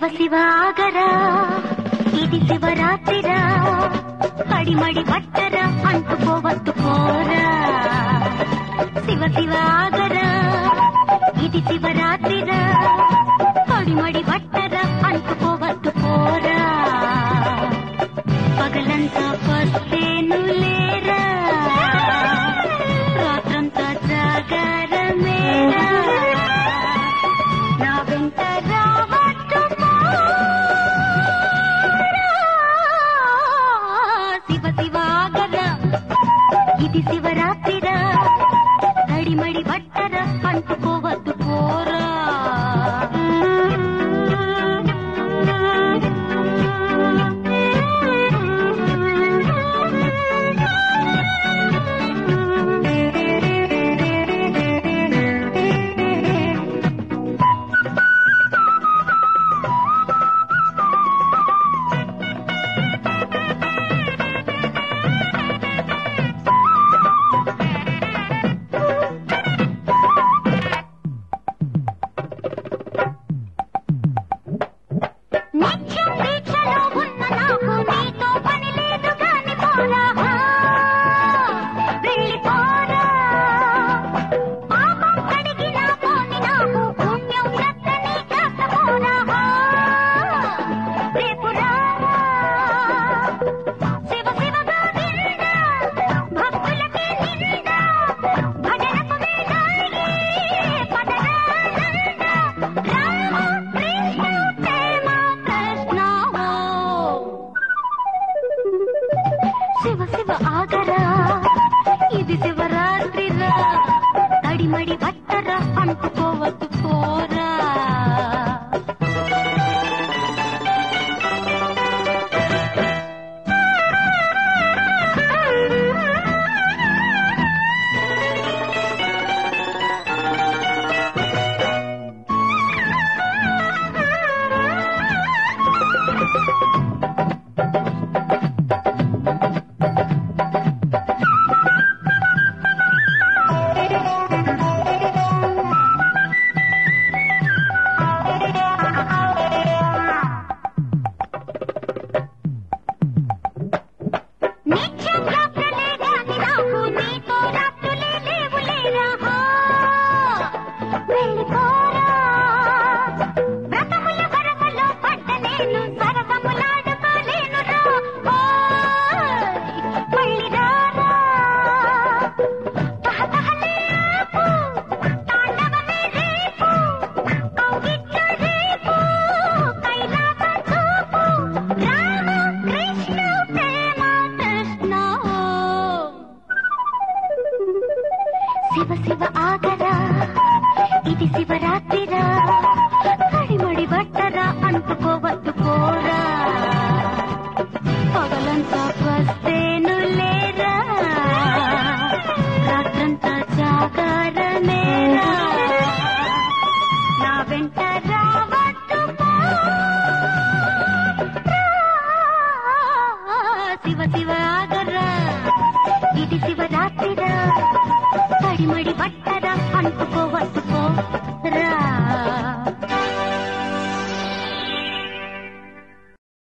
శివ శివ ఆగరా ఇది శివరాత్రిరా పడిమడి పట్టరా అంటుకోవద్దు పోరా శివ శివ ఆగరా ఇది శివరాత్రిరా పడిమడి పట్టరా అంటుకోవద్దు పోరా పగలంతా పస్తేను లేరా రాత్రంతా జాగరమేరా నా వెంట రావద్దు పోరా. శివ శివ ఆగరా ఇది శివరాత్రిరా తడిమడి బట్టరా అంటుకోవద్దు పోరా నిత్యం దీక్షలో ఉన్న నాకు నీతో పని లేదు గాని పోరా వెళ్ళిపోరా పాపం కడిగిన పోని నాకు పుణ్యం రత్తని కాస్త పోరా రేపు రారా శివ శివగా నిండా భక్తులకే నిండా భజనకు వేదాయి పదరానంద రామ కృష్ణ ప్రేమ కృష్ణ శివ శివ ఆగరా ఇది శివరాత్రిరా తడిమడి బట్టరా అంటుకోవద్దు పోరా నిత్యం రాత్రులే గాని నాకు నీతో రాత్రులే లేవులేరా వెళ్ళిపోరా వ్రతముల వరములో పడ్డ నేను సరసములాడుకోలేనురా ఓయ్, మళ్ళీ రారా తహతహలే ఆపు, తాండవమే రేపు, కౌగిట్లో రేపు, కైలాస చూపు, రామ కృష్ణ ప్రేమ కృష్ణ శివ శివ ఆగరా ఇది శివరాత్రిరా కడిమడి బట్టరా అంటుకోవద్దు పోరా పగలంతా వస్తేను లేరా రాత్రంతా జాగారమేరా నా వెంట రావద్దు పోరా. శివ శివ ఆగరా ఇది శివరాత్రిరా పడిమడి బట్టరా అంటుకో